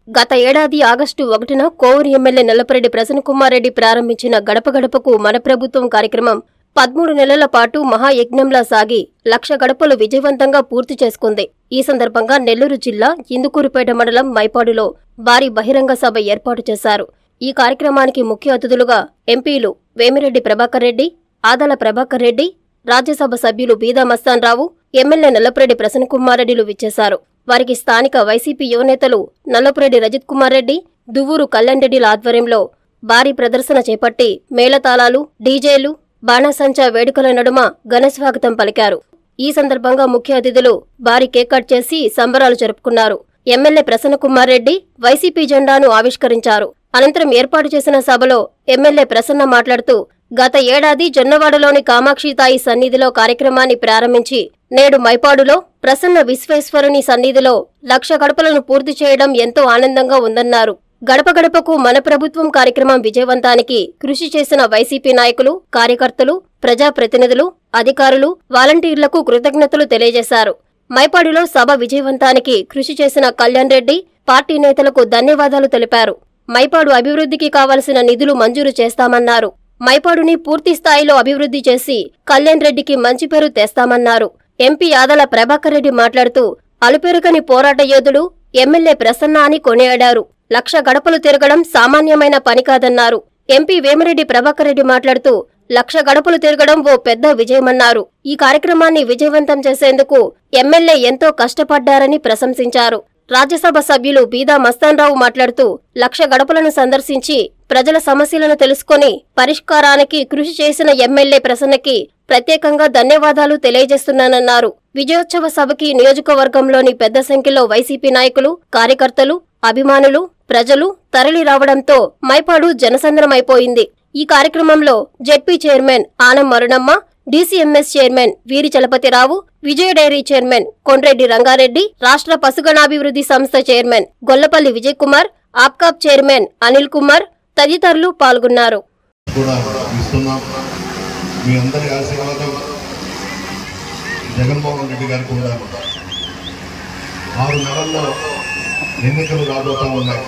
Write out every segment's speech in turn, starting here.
గత ఏడాది ఆగస్టు ఒకటిన కోవూరు ఎమ్మెల్యే నల్లపరెడ్డి ప్రసన్నకుమార్ రెడ్డి ప్రారంభించిన గడప గడపకు మన ప్రభుత్వం కార్యక్రమం పదమూడు నెలల పాటు మహాయజ్ఞంలా సాగి లక్ష గడపలు విజయవంతంగా పూర్తి చేసుకుంది ఈ సందర్భంగా నెల్లూరు జిల్లా ఇందుకూరుపేట మండలం మైపాడులో భారీ బహిరంగ సభ ఏర్పాటు చేశారు ఈ కార్యక్రమానికి ముఖ్య అతిథులుగా ఎంపీలు వేమిరెడ్డి ప్రభాకర్ రెడ్డి ఆదాల ప్రభాకర్ రెడ్డి రాజ్యసభ సభ్యులు బీదా మస్తాన్ రావు ఎమ్మెల్యే నల్లపురెడ్డి ప్రసన్నకుమార్ రెడ్డిలు విచ్చేశారు వారికి స్థానిక వైసీపీ యువనేతలు నల్లపురెడ్డి రజిత్ కుమార్ రెడ్డి దువ్వూరు కళ్యాణ్ రెడ్డిల ఆధ్వర్యంలో భారీ ప్రదర్శన చేపట్టి మేళతాళాలు డీజేలు బాణాసంచా వేడుకల నడుమ ఘనస్వాగతం పలికారు ఈ సందర్భంగా ముఖ్య అతిథులు భారీ కేక్ కట్ చేసి సంబరాలు జరుపుకున్నారు ఎమ్మెల్యే ప్రసన్నకుమార్ రెడ్డి వైసీపీ జెండాను ఆవిష్కరించారు అనంతరం ఏర్పాటు చేసిన సభలో ఎమ్మెల్యే ప్రసన్న మాట్లాడుతూ గత ఏడాది జొన్నవాడలోని కామాక్షితాయి సన్నిధిలో కార్యక్రమాన్ని ప్రారంభించి నేడు మైపాడులో ప్రసన్న విశ్వేశ్వరుని సన్నిధిలో లక్ష గడపలను పూర్తి చేయడం ఎంతో ఆనందంగా ఉందన్నారు గడప గడపకు మన ప్రభుత్వం కార్యక్రమం విజయవంతానికి కృషి చేసిన వైసీపీ నాయకులు కార్యకర్తలు ప్రజాప్రతినిధులు అధికారులు వాలంటీర్లకు కృతజ్ఞతలు తెలియజేశారు మైపాడులో సభ విజయవంతానికి కృషి చేసిన కళ్యాణ్ రెడ్డి పార్టీ నేతలకు ధన్యవాదాలు తెలిపారు మైపాడు అభివృద్ధికి కావలసిన నిధులు మంజూరు చేస్తామన్నారు మైపాడుని పూర్తి స్థాయిలో అభివృద్ధి చేసి కళ్యాణ్ రెడ్డికి మంచి పేరు తెస్తామన్నారు ఎంపీ ఆదల ప్రభాకర్ రెడ్డి మాట్లాడుతూ అలుపెరుగని పోరాట యోధుడు ఎమ్మెల్యే ప్రసన్న అని కొనియాడారు లక్ష గడపలు తిరగడం సామాన్యమైన పని కాదన్నారు ఎంపీ వేమిరెడ్డి ప్రభాకర్ రెడ్డి మాట్లాడుతూ లక్ష గడపలు తిరగడం ఓ పెద్ద విజయమన్నారు ఈ కార్యక్రమాన్ని విజయవంతం చేసేందుకు ఎమ్మెల్యే ఎంతో కష్టపడ్డారని ప్రశంసించారు రాజ్యసభ సభ్యులు బీదా మస్తాన్రావు మాట్లాడుతూ లక్ష గడపలను సందర్శించి ప్రజల సమస్యలను తెలుసుకొని పరిష్కారానికి కృషి చేసిన ఎమ్మెల్యే ప్రసన్నకి ప్రత్యేకంగా ధన్యవాదాలు తెలియజేస్తున్నానన్నారు విజయోత్సవ సభకి నియోజకవర్గంలోని పెద్ద సంఖ్యలో వైసీపీ నాయకులు కార్యకర్తలు అభిమానులు ప్రజలు తరలి రావడంతో మైపాడు జనసంద్రమైపోయింది ఈ కార్యక్రమంలో జెడ్పీ చైర్మన్ ఆనం మరుణమ్మ DCMS chairman Veeri Chalapathirao Vijaya dairy chairman Kondreddy Rangareddy రాష్ట్ర పశుగణాభివృద్ధి సంస్థ చైర్మన్ గొల్లపల్లి విజయ్ కుమార్ ఆప్కాప్ చైర్మన్ అనిల్ కుమార్ తదితరులు పాల్గొన్నారు కూడా ఇస్తున్నాం మీ అందరి ఆశీర్వాదం జగన్మోహన్ రెడ్డి గారికి కూడా ఆరు నెలల్లో ఎన్నికలు రాబోతా ఉన్నాయి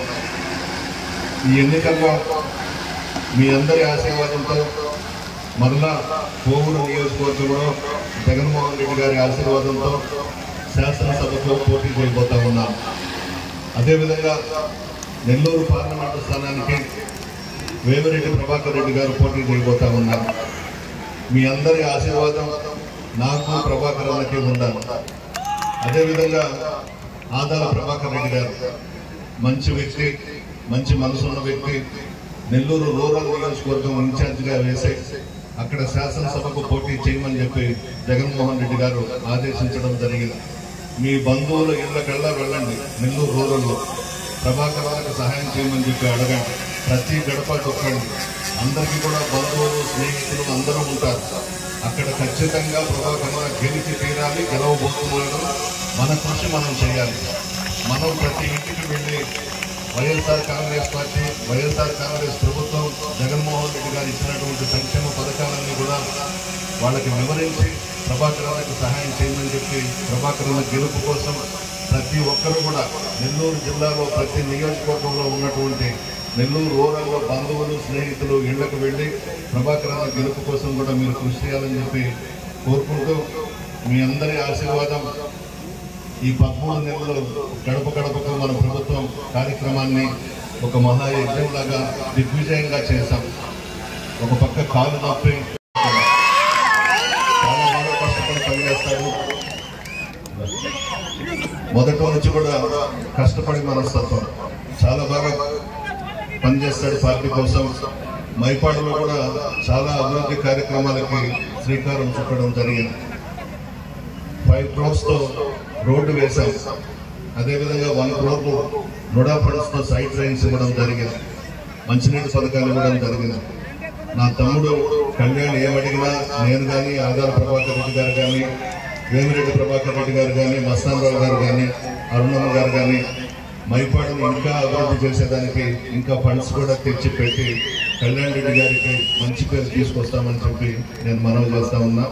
ఈ ఎన్నికల్లో మీ అందరి ఆశీర్వాదంతో మరలా కోవూరు నియోజకవర్గంలో జగన్మోహన్ రెడ్డి గారి ఆశీర్వాదంతో శాసనసభకు పోటీ చేయబోతా ఉన్నాం అదేవిధంగా నెల్లూరు పార్లమెంటు స్థానానికి వేమిరెడ్డి ప్రభాకర్ రెడ్డి గారు పోటీ చేయబోతా ఉన్నారు మీ అందరి ఆశీర్వాదం నాకు ప్రభాకర్ అన్నకి ఉండాలి అదేవిధంగా ఆదాల ప్రభాకర్ రెడ్డి గారు మంచి వ్యక్తి మంచి మనసున్న వ్యక్తి నెల్లూరు రూరల్ నియోజకవర్గం ఇన్ఛార్జిగా వేసి అక్కడ శాసనసభకు పోటీ చేయమని చెప్పి జగన్మోహన్ రెడ్డి గారు ఆదేశించడం జరిగింది మీ బంధువుల ఇళ్ళకల్లా వెళ్ళండి నెల్లూరు రూరల్లో ప్రభాకర్ గారికి సహాయం చేయమని చెప్పి అడగండి ప్రతి గడప తొక్కండి అందరికీ కూడా బంధువులు స్నేహితులు అందరూ ఉంటారు అక్కడ ఖచ్చితంగా ప్రభాకర్ గారు గెలిచి తీరాలి గెలవబోతున్నాడు మన కృషి మనం చేయాలి మనం ప్రతి ఇంటికి వెళ్ళి YSR Congress party YSR Congress ప్రభుత్వం జగన్మోహన్ రెడ్డి గారు ఇచ్చినటువంటి సంక్షేమ పథకాలన్నీ కూడా వాళ్ళకి వివరించి ప్రభాకర్ అన్నకు సహాయం చేయమని చెప్పి ప్రభాకర్ అన్న గెలుపు కోసం ప్రతి ఒక్కరు కూడా నెల్లూరు జిల్లాలో ప్రతి నియోజకవర్గంలో ఉన్నటువంటి నెల్లూరు రూరల్లో బంధువులు స్నేహితులు ఇళ్లకు వెళ్ళి ప్రభాకర్ అన్న గెలుపు కోసం కూడా మీరు కృషి చేయాలని చెప్పి కోరుకుంటూ మీ అందరి ఆశీర్వాదం ఈ పదమూడు నెలలు గడప గడపకు మన ప్రభుత్వం కార్యక్రమాన్ని ఒక మహాయజ్ఞంలాగా దిగ్విజయంగా చేశాం ఒక పక్క కాలు నొప్పి చాలా బాగా కష్టపడి పనిచేస్తారు మొదటి నుంచి కూడా కష్టపడి మనస్తత్వం చాలా బాగా పనిచేస్తాడు పార్టీ కోసం మైపాడులో కూడా చాలా అభివృద్ధి కార్యక్రమాలకి శ్రీకారం చుట్టడం జరిగింది ఫైవ్ క్రోర్స్ తో రోడ్డు వేశాం అదేవిధంగా వన్ క్రోర్ నుడా ఫండ్స్ తో సైట్ లైన్స్ ఇవ్వడం జరిగింది మంచినీటి పథకాలు ఇవ్వడం జరిగింది నా తమ్ముడు కళ్యాణ్ ఏమడిగినా నేను కానీ ఆధార ప్రభాకర్ రెడ్డి గారు కానీ వేమిరెడ్డి ప్రభాకర్ రెడ్డి గారు కానీ మస్తానరావు గారు కానీ అరుణమ్మ గారు కానీ మైపాడుని ఇంకా అభివృద్ధి చేసేదానికి ఇంకా ఫండ్స్ కూడా తెచ్చి పెట్టి కళ్యాణ్ రెడ్డి గారికి మంచి పేరు తీసుకొస్తామని చెప్పి నేను మనవి చేస్తా ఉన్నా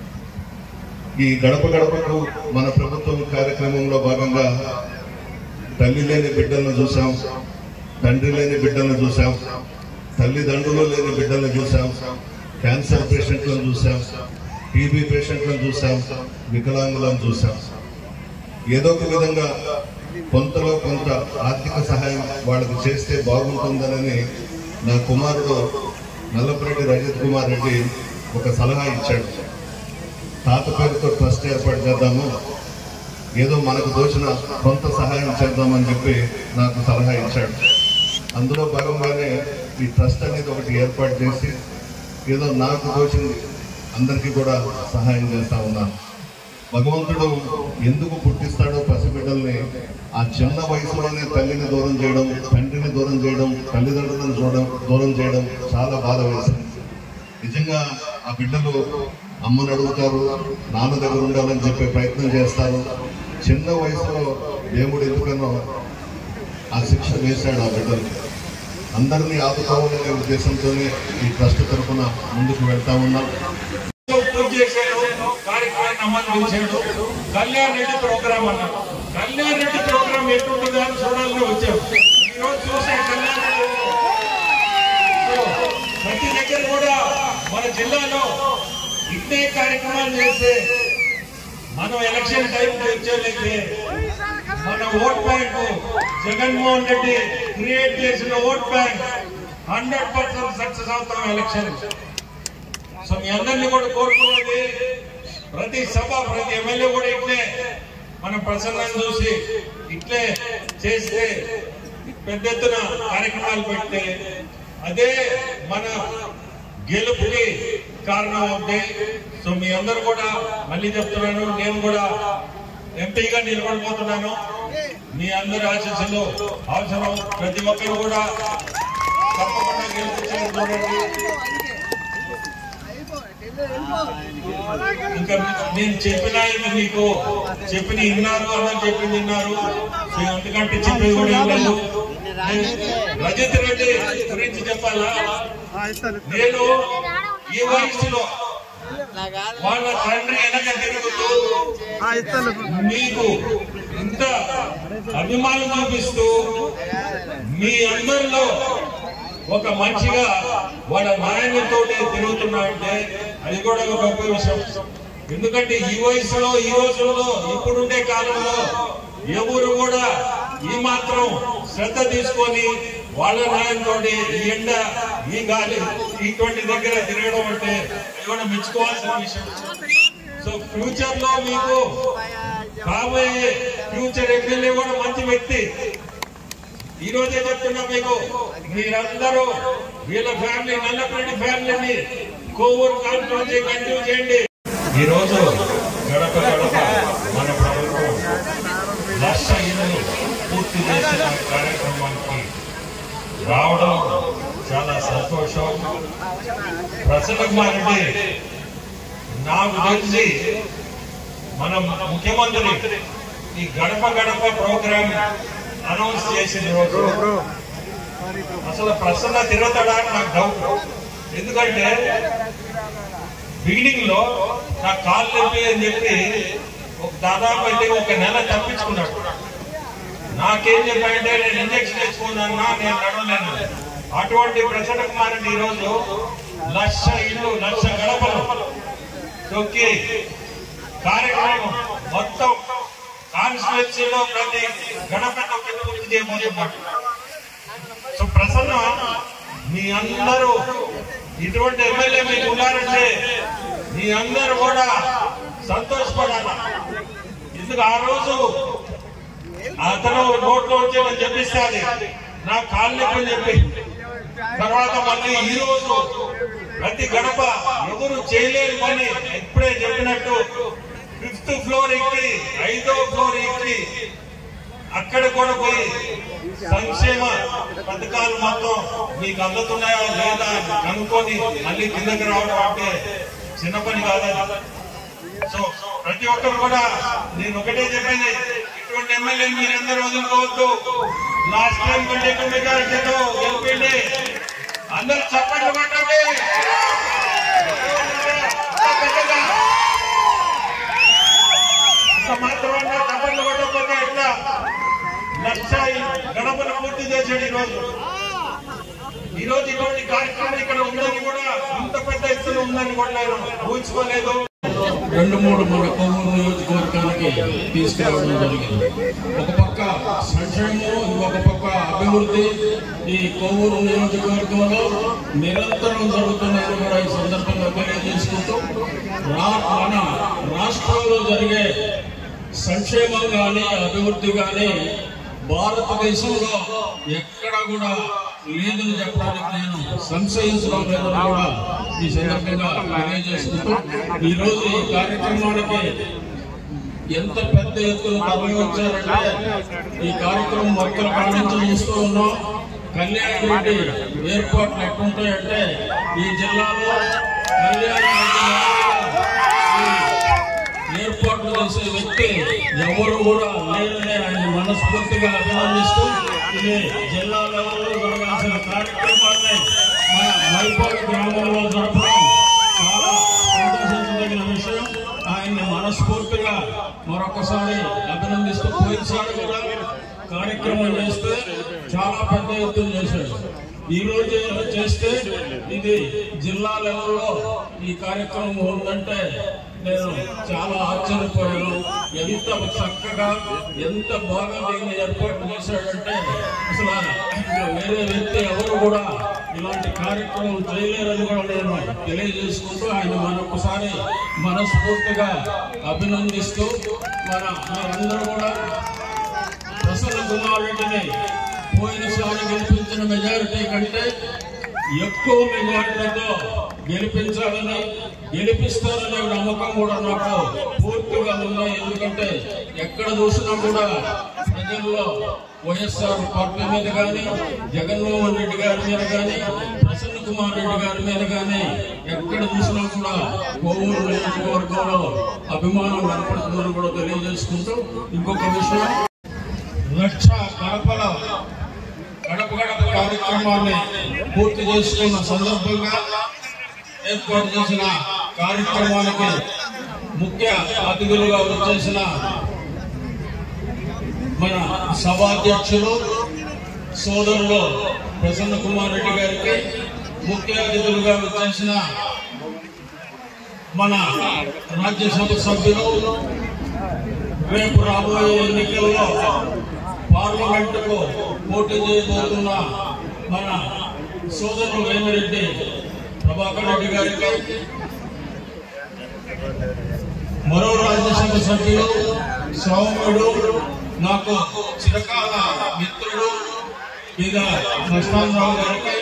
ఈ గడప గడపకు మన ప్రభుత్వం కార్యక్రమంలో భాగంగా తల్లి లేని బిడ్డలను చూసాం తండ్రి లేని బిడ్డలను చూసాం తల్లిదండ్రులు లేని బిడ్డలను చూసాం క్యాన్సర్ పేషెంట్లను చూసాం టీబీ పేషెంట్లను చూసాం వికలాంగులను చూసాం ఏదో ఒక విధంగా కొంతలో కొంత ఆర్థిక సహాయం వాళ్ళకి చేస్తే బాగుంటుందనని నా కుమారుడు నల్లపరెడ్డి రజత్ కుమార్ రెడ్డి ఒక సలహా ఇచ్చాడు తాత పేరుతో ట్రస్ట్ ఏర్పాటు చేద్దాము ఏదో మనకు దోచిన కొంత సహాయం చేద్దామని చెప్పి నాకు సలహా ఇచ్చాడు అందులో భాగంగానే ఈ ట్రస్ట్ అనేది ఒకటి ఏర్పాటు చేసి ఏదో నాకు దోచింది అందరికీ కూడా సహాయం చేస్తా ఉన్నాను భగవంతుడు ఎందుకు పుట్టిస్తాడో పసిబిడ్డల్ని ఆ చిన్న వయసులోనే తల్లిని దూరం చేయడం తండ్రిని దూరం చేయడం తల్లిదండ్రులను చూడడం దూరం చేయడం చాలా బాధ వేసింది నిజంగా ఆ బిడ్డలు అమ్మని అడుగుతారు నాన్న దగ్గర ఉండాలని చెప్పే ప్రయత్నం చేస్తారు చిన్న వయసులో దేవుడు ఎందుకనో ఆ శిక్ష వేశాడు ఆ బిడ్డలు అందరినీ ఆదుకోవాలనే ఉద్దేశంతోనే ఈ ట్రస్ట్ తరఫున ముందుకు వెళ్తా ఉన్నాం పూజ చేశాడు కార్యక్రమాన్ని అమ్మని పిలిచాడు కళ్యాణ్ రెడ్డి ప్రోగ్రామ్ అన్నారు కళ్యాణ్ రెడ్డి ప్రోగ్రామ్ ఎటుంటుందో అని చూడాలని వచ్చాం ఈ రోజు చూసే కళ్యాణ్ రెడ్డి సో, ప్రతి దగ్గర కూడా మన జిల్లాలో ఇట్టే కార్యక్రమాలు చేస్తే మనం ఎలక్షన్ టైం తెచ్చలేకే మన vote bank Jaganmohan Reddy create చేసిన vote bank hundred percent success అవుతాం ఎలక్షన్ సో మీ అందరినీ కూడా కోరుకున్నది ప్రతి సభ ప్రతి ఎమ్మెల్యే కూడా ఇట్లే మన ప్రసంగాన్ని చూసి ఇట్లే చేస్తే పెద్ద ఎత్తున కార్యక్రమాలు పెడితే అదే మన గెలుపుకి కారణం అవుతాయి సో మీ అందరు కూడా మళ్ళీ చెప్తున్నాను నేను కూడా ఎంపీగా నిలబడిపోతున్నాను మీ అందరి ఆశీస్సులు అవసరం ప్రతి ఒక్కరు కూడా తప్పకుండా గెలిపించాలని చూడండి ఇంకా నేను చెప్పిన ఇది మీకు చెప్పిన విన్నారు అన్నది చెప్పింది విన్నారు సో ఎందుకంటే చెప్పేది కూడా ఏం లేదు నేను రజిత్ రెడ్డి గురించి చెప్పాలా నేను ఈ వయసులో వాళ్ళ తండ్రి వెనక తిరుగుతూ మీకు ఇంత అభిమానం చూపిస్తూ మీ అందరిలో ఒక మంచిగా వాళ్ళ నాయనతో తిరుగుతున్నా అంటే అది కూడా ఒక గొప్ప విషయం ఎందుకంటే ఈ వయసులో ఈ రోజుల్లో ఇప్పుడుండే కాలంలో ఎవరు కూడా ఈ మాత్రం శ్రద్ధ తీసుకొని వాళ్ళ నాయనతో ఈ ఎండ ఈ గాలి ఇటువంటి దగ్గర తిరగడం అంటే అది కూడా మెచ్చుకోవాల్సిన విషయం సో ఫ్యూచర్ లో మీకు కాబోయే ఫ్యూచర్ ఎమ్మెల్యే కూడా మంచి వ్యక్తి ఈ రోజే చెప్తున్నా మీకు మీరందరూ వీళ్ళ ఫ్యామిలీ నల్లపరెడ్డి ఫ్యామిలీని కోవూరు కాన్ఫరెన్స్ కంటిన్యూ చేయండి ఈ రోజు గడప గడప మన ప్రభుత్వం లక్ష ఇల్లు పూర్తి చేసిన కార్యక్రమానికి రావడం చాలా సంతోషం ప్రసన్న కుమార్ రెడ్డి నాకు తెలిసి మన ముఖ్యమంత్రి ఈ గడప గడప ప్రోగ్రామ్ అనౌన్స్ చేసిన రోజు అసలు ప్రసన్న తిరుగుతాడా అని నాకు డౌట్ ఎందుకంటే బిగినింగ్ లో నా కాలు నొప్పి అని చెప్పి ఒక దాదాపు అయితే ఒక నెల తప్పించుకున్నాడు నాకేం చెప్పాడంటే నేను ఇంజక్షన్ వేసుకున్నా నేను నడవలేను అటువంటి ప్రసన్న కుమార్ రెడ్డి ఈ రోజు లక్ష ఇల్లు లక్ష గడపలు తొక్కి కార్యక్రమం మొత్తం కాన్స్టిట్యున్సీలో ప్రతి గడప తొక్కి పూర్తి చేయబోతున్నాడు సో ప్రసన్న మీ అందరూ ఇటువంటి ఎమ్మెల్యే మీకు ఉన్నారంటే మీ అందరూ కూడా సంతోషపడాలి ఎందుకు ఆ రోజు అతను నోట్లో వచ్చి నేను చెప్పిస్తాను నా కాళ్ళు నొప్పి అని చెప్పి తర్వాత మళ్ళీ ఈ రోజు ప్రతి గడప ఎవరు చేయలేని పని ఇప్పుడే చెప్పినట్టు ఫిఫ్త్ ఫ్లోర్ ఎక్కి ఐదో ఫ్లోర్ ఎక్కి అక్కడ కూడా పోయి సంక్షేమ పథకాలు మొత్తం మీకు అందుతున్నాయా లేదా కనుక్కొని మళ్ళీ కిందకి రావడం అంటే చిన్న పని కాదు అది. సో ప్రతి ఒక్కరు కూడా నేను ఒకటే చెప్పేది ఇటువంటి ఎమ్మెల్యే మీరందరూ వదులుకోవద్దు లాస్ట్ టైం కంటే ఎక్కువ మెజారిటీతో గెలిపిండి అందరూ చప్పట్లు కొట్టండి ఇంత మాత్రమే చప్పట్లు కొట్టకపోతే ఎట్లా లక్ష చేశాడు ఈరోజు ఈ రోజు ఇటువంటి కార్యక్రమం ఇక్కడ ఉందని కూడా ఇంత పెద్ద ఎత్తున ఉందని కూడా నేను ఊహించుకోలేదు రెండు మూడు మన కొవ్వూరు నియోజకవర్గానికి తీసుకురావడం జరిగింది ఒక పక్క సంక్షేమం ఇంకొక పక్క అభివృద్ధి ఈ కొవ్వూరు నియోజకవర్గంలో నిరంతరం జరుగుతున్నాయని కూడా ఈ సందర్భంగా తెలియజేసుకుంటూ రా మన రాష్ట్రంలో జరిగే సంక్షేమం కానీ అభివృద్ధి కానీ భారతదేశంలో ఎక్కడ కూడా లేదని చెప్పడానికి నేను సంశయించడం లేదని కూడా ఈ సందర్భంగా తెలియజేసుకుంటూ ఈ రోజు ఈ కార్యక్రమానికి ఎంత పెద్ద ఎత్తున తరలి వచ్చారంటే ఈ కార్యక్రమం మొక్కల కాడించి చూస్తూ ఉన్నాం కళ్యాణ్ రెడ్డి ఏర్పాట్లు ఎట్లుంటాయంటే ఈ జిల్లాలో కళ్యాణ్ రెడ్డి ఏర్పాట్లు చేసే వ్యక్తి ఎవరు కూడా లేరని ఆయన మనస్ఫూర్తిగా అభినందిస్తూ ఇది జిల్లా లెవెల్లో జరగాల్సిన కార్యక్రమాన్ని మన మైపాడు గ్రామంలో జరపడం చాలా సంతోషించదగిన విషయం ఆయన్ని మనస్ఫూర్తిగా మరొకసారి అభినందిస్తూ పోయినసారి కూడా కార్యక్రమం చేస్తే చాలా పెద్ద ఎత్తున చేశాడు ఈ రోజు చేస్తే ఇది జిల్లా లెవెల్లో ఈ కార్యక్రమం ఉందంటే నేను చాలా ఆశ్చర్యపోయాను ఎంత చక్కగా ఎంత బాగా దీన్ని ఏర్పాటు చేశాడంటే అసలు ఇంకా వేరే వ్యక్తి ఎవరు కూడా ఇలాంటి కార్యక్రమం చేయలేరని కూడా నేను తెలియజేసుకుంటూ ఆయన మరొకసారి మనస్ఫూర్తిగా అభినందిస్తూ మన మీరందరూ కూడా ప్రసన్న కుమార్ రెడ్డిని పోయినసారి గెలిపించిన మెజారిటీ కంటే ఎక్కువ మెజారిటీతో గెలిపించాలని గెలిపిస్తారనే నమ్మకం కూడా నాకు పూర్తిగా ఉంది ఎందుకంటే ఎక్కడ చూసినా కూడా ప్రజల్లో వైఎస్ఆర్ పార్టీ మీద కానీ జగన్మోహన్ రెడ్డి గారి మీద కానీ ప్రసన్న కుమార్ రెడ్డి గారి మీద కానీ ఎక్కడ చూసినా కూడా కోవూరు నియోజకవర్గంలో అభిమానం కనపడుతుందని కూడా తెలియజేసుకుంటూ ఇంకొక విషయం లక్ష గడపల గడప గడప కార్యక్రమాన్ని పూర్తి చేసుకున్న సందర్భంగా ఏర్పాటు చేసిన కార్యక్రమానికి ముఖ్య అతిథులుగా వచ్చేసిన మన సభాధ్యక్షులు సోదరులు ప్రసన్న కుమార్ రెడ్డి గారికి ముఖ్య అతిథులుగా వచ్చేసిన మన రాజ్యసభ సభ్యులు రేపు రాబోయే ఎన్నికల్లో పార్లమెంటుకు పోటీ చేయబోతున్న మన సోదరులు వేమిరెడ్డి ప్రభాకర్ రెడ్డి గారికి మరో రాజ్యసభ సభ్యులు సౌమ్యుడు నాకు చిరకాల మిత్రుడు మీద కృష్ణారావు గారికి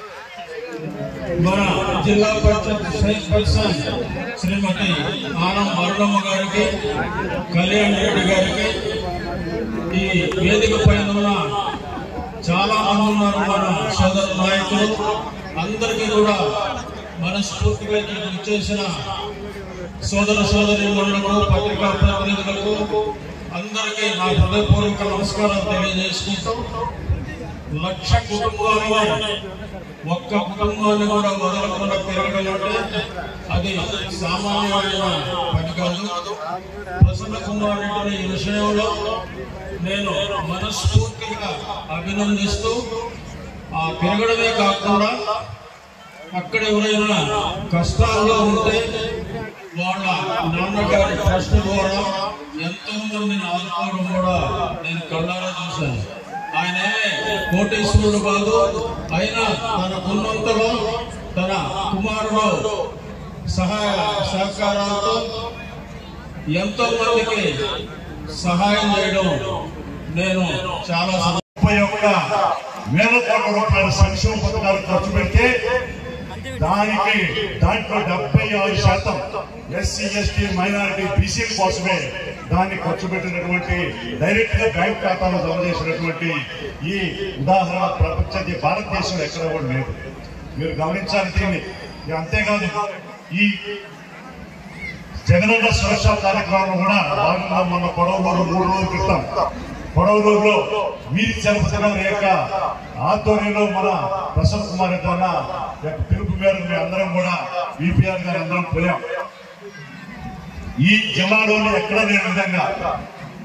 మన జిల్లా పరిషత్ చైర్పర్సన్ శ్రీమతి ఆనం అరుణమ్మ గారికి కళ్యాణ్ రెడ్డి గారికి ఈ వేదిక పైన ఉన్న చాలా మంది ఉన్నారు మన సోదర నాయకులు అందరికీ కూడా మనస్ఫూర్తిగా ఇక్కడికి వచ్చేసిన సోదర సోదరి మండలకు పత్రికా ప్రతినిధులకు అందరికీ నా హృదయపూర్వక నమస్కారాలు తెలియజేసుకుంటూ లక్ష కుటుంబాలని ఒక్క కుటుంబాన్ని కూడా వదలకుండా పెరగడం అంటే అది సామాన్యమైన పని కాదు ప్రసన్న కుమార్ రెడ్డిని ఈ విషయంలో నేను మనస్ఫూర్తిగా అభినందిస్తూ ఆ పెరగడమే కాకుండా అక్కడ ఎవరైనా కష్టాల్లో ఉంటే వాళ్ళ నాన్నగారి ట్రస్ట్ ద్వారా ఎంతో మందిని ఆదుకోవడం కూడా నేను కళ్ళారా చూశాను ఆయన కోటేశ్వరుడు కాదు అయినా తన ఉన్నంతలో తన కుమారుడు సహాయ సహకారాలతో ఎంతో మందికి సహాయం చేయడం నేను చాలా సంతోషం ముప్పై ఒక్క వేల కోట్ల రూపాయల సంక్షేమ పథకాలు ఖర్చు పెడితే దానికి దాంట్లో డెబ్బై ఆరు శాతం ఎస్సీ ఎస్టీ మైనారిటీ బీసీల కోసమే దాన్ని ఖర్చు పెట్టినటువంటి డైరెక్ట్ గా బ్యాంక్ ఖాతాలో జమ చేసినటువంటి ఈ ఉదాహరణ ప్రపంచ భారతదేశంలో ఎక్కడ కూడా లేదు మీరు గమనించాలి దీన్ని ఇక అంతేకాదు ఈ జగనన్న సురక్ష కార్యక్రమంలో కూడా భాగంగా మొన్న పొడవలూరు మూడు రోజుల క్రితం పొడవలూరులో వీరి చలపతిరావు యొక్క ఆధ్వర్యంలో మన ప్రసన్న కుమార్ రెడ్డి అన్న యొక్క పిలుపు మేరకు మేము అందరం కూడా బీపీఆర్ గారు అందరం పోయాం ఈ జిల్లాలోని ఎక్కడ లేని విధంగా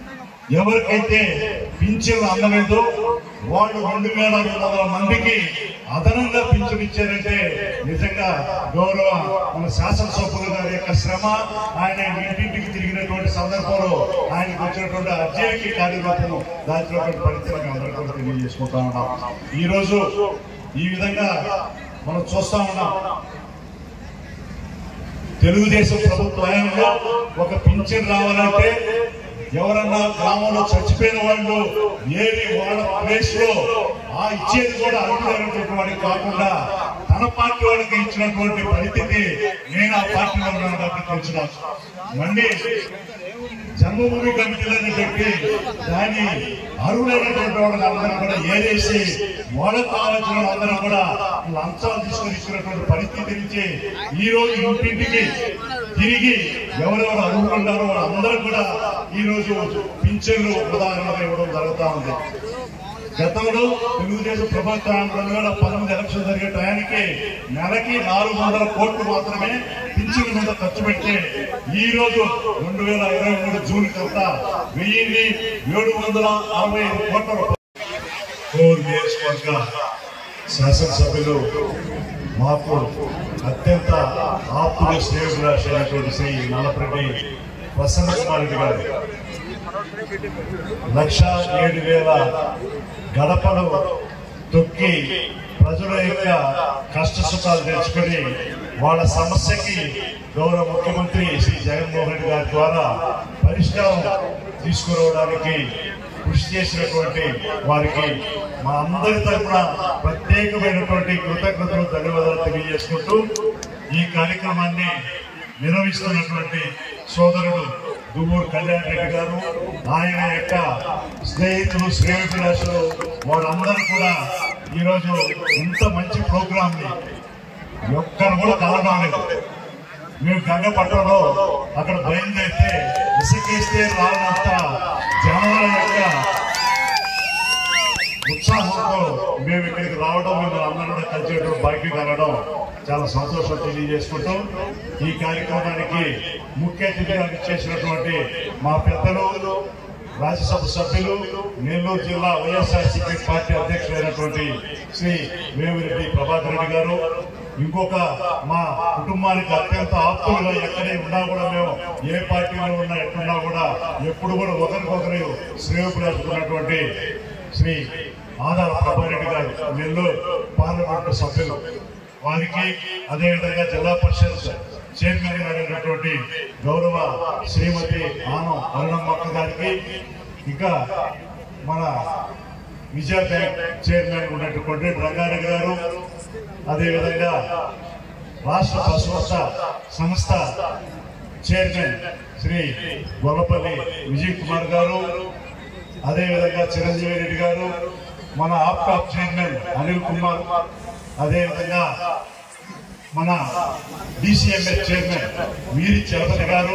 ఎవరికైతే పింఛన్లు అందలేదో వాళ్ళు రెండు వేల రెండు వందల మందికి అదనంగా పింఛన్ ఇచ్చారంటే నిజంగా గౌరవ మన శాసనసభ్యులు గారి యొక్క శ్రమ ఆయన ఇంటింటికి తిరిగినటువంటి సందర్భంలో ఆయనకు వచ్చినటువంటి అర్జీకి కార్యరూపం దాచినటువంటి పరిస్థితిని అందరూ కూడా తెలియజేసుకుంటా ఉన్నాం ఈ రోజు ఈ విధంగా మనం చూస్తా ఉన్నాం తెలుగుదేశం ప్రభుత్వ హయాంలో ఒక పింఛన్ రావాలంటే ఎవరన్నా గ్రామంలో చచ్చిపోయిన వాళ్ళు ఏది వాళ్ళ ప్లేస్ లో ఆ ఇచ్చేది కూడా అడుగుతున్నటువంటి వాడికి కాకుండా తన పార్టీ వాళ్ళకి ఇచ్చినటువంటి పరిస్థితి నేను ఆ పార్టీలో ఉన్నాను కాబట్టి తెలిసిన మళ్ళీ జన్మభూమి కమిటీలను పెట్టి దాన్ని అరువులైనటువంటి వాళ్ళని అందరూ కూడా ఏరేసి వాళ్ళకు కావాల్సిన వాళ్ళందరూ కూడా లంచాలు తీసుకొని ఇచ్చినటువంటి పరిస్థితి నుంచి ఈ రోజు ఇంటింటికి తిరిగి ఎవరెవరు అర్హులు ఉన్నారో వాళ్ళందరూ కూడా ఈ రోజు పింఛన్లు ఉదాహరణగా ఇవ్వడం జరుగుతా ఉంది గతంలో తెలుగుదేశం ప్రభుత్వం రెండు వేల పంతొమ్మిది ఎలక్షన్ జరిగే టయానికి నెలకి నాలుగు వందల కోట్లు మాత్రమే పింఛన్ మీద ఖర్చు పెట్టి ఈ రోజు రెండు వేల ఇరవై మూడు జూన్ కంతా వెయ్యిన్ని ఏడు వందల అరవై ఐదు కోట్ల రూపాయలు కోర్ నియోజకవర్గ శాసనసభ్యులు మాకు అత్యంత ఆప్తులు శ్రేయభిలాషైనటువంటి శ్రీ నల్లపరెడ్డి ప్రసన్న కుమార్ రెడ్డి గారు లక్ష ఏడు వేల గడపలు తొక్కి ప్రజల యొక్క కష్ట సుఖాలు తెచ్చుకొని వాళ్ళ సమస్యకి గౌరవ ముఖ్యమంత్రి శ్రీ జగన్మోహన్ రెడ్డి గారి ద్వారా పరిష్కారం తీసుకురావడానికి కృషి చేసినటువంటి వారికి మా అందరి తరఫున ప్రత్యేకమైనటువంటి కృతజ్ఞతలు ధన్యవాదాలు తెలియజేసుకుంటూ ఈ కార్యక్రమాన్ని నిర్వహిస్తున్నటువంటి సోదరుడు దువ్వూరు కళ్యాణ్ రెడ్డి గారు ఆయన యొక్క స్నేహితులు శ్రేయభిలాషులు వాళ్ళందరూ కూడా ఈరోజు ఇంత మంచి ప్రోగ్రామ్ ని ఒక్కరు కూడా కలవడం లేదు మేము గంగపట్నంలో అక్కడ బయలుదేరితే ఇసుకేస్తే రానంత జనాల యొక్క ఉత్సాహంతో మేము ఇక్కడికి రావడం మేము అందరూ కూడా కలిసేటువంటి భాగ్యం కలగడం చాలా సంతోషం తెలియజేసుకుంటూ ఈ కార్యక్రమానికి ముఖ్య అతిథిగా చేసినటువంటి మా పెద్దలు రాజ్యసభ సభ్యులు నెల్లూరు జిల్లా వైఎస్ఆర్సీపీ పార్టీ అధ్యక్షులైనటువంటి శ్రీ వేమిరెడ్డి ప్రభాకర్ రెడ్డి గారు ఇంకొక మా కుటుంబానికి అత్యంత ఆప్తులుగా ఎక్కడే ఉన్నా కూడా మేము ఏ పార్టీలో ఉన్నా ఎక్కడున్నా కూడా ఎప్పుడు కూడా ఒకరికొకరు శ్రేయపురాసుకున్నటువంటి శ్రీ ఆధార ప్రభారెడ్డి గారు నెల్లూరు పార్లమెంటు సభ్యులు వారికి అదేవిధంగా జిల్లా పరిషత్ చైర్మన్ గారైనటువంటి గౌరవ శ్రీమతి ఆనం అరుణమ్మక్క గారికి ఇంకా మన విజయ బ్యాంక్ చైర్మన్ ఉన్నటువంటి రంగారెడ్డి గారు అదేవిధంగా రాష్ట్ర పశువత్స సంస్థ చైర్మన్ శ్రీ గొల్లపల్లి విజయ్ కుమార్ గారు అదేవిధంగా చిరంజీవి రెడ్డి గారు మన ఆప్కాప్ చైర్మన్ అనిల్ కుమార్ అదేవిధంగా మన డిసిఎంఎస్ చైర్మన్ వీరి చలపతి గారు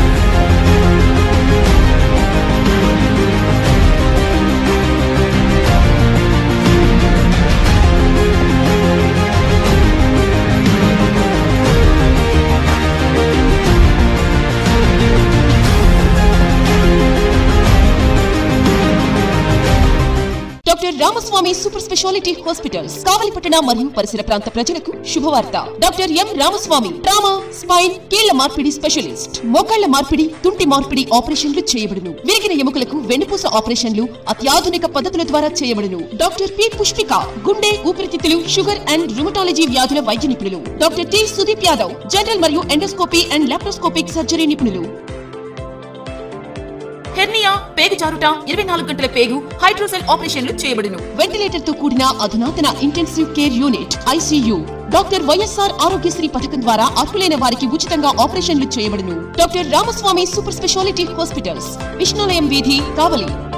doctor Ramaswamy super speciality hospitals కావలిపట్టణ మరియు పరిసర ప్రాంత ప్రజలకు శుభవార్త doctor M Ramaswamy trauma spine కీళ్ల మార్పిడి స్పెషలిస్ట్ మోకాళ్ల మార్పిడి తుంటి మార్పిడి ఆపరేషన్లు చేయబడును విరిగిన ఎముకలకు వెన్నుపూస ఆపరేషన్లు అత్యాధునిక పద్ధతుల ద్వారా చేయబడును డాక్టర్ పి పుష్పిక గుండె ఊపిరితిత్తులు షుగర్ అండ్ రుమటాలజీ వ్యాధుల వైద్య నిపుణులు doctor T Sudeep Yadav general మరియు ఎండోస్కోపీ అండ్ లాప్రోస్కోపిక్ సర్జరీ నిపుణులు హెర్నియా పేగు జారుట ఇరవై నాలుగు గంటల పేగు హైడ్రోసెల్ ఆపరేషన్లు చేయబడును వెంటిలేటర్ తో కూడిన అధునాతన intensive care unit ICU doctor YSR Aarogyasri పథకం ద్వారా అర్హులైన వారికి ఉచితంగా ఆపరేషన్లు చేయబడును doctor Ramaswamy super speciality hospitals Vishnulayam వీధి కావలి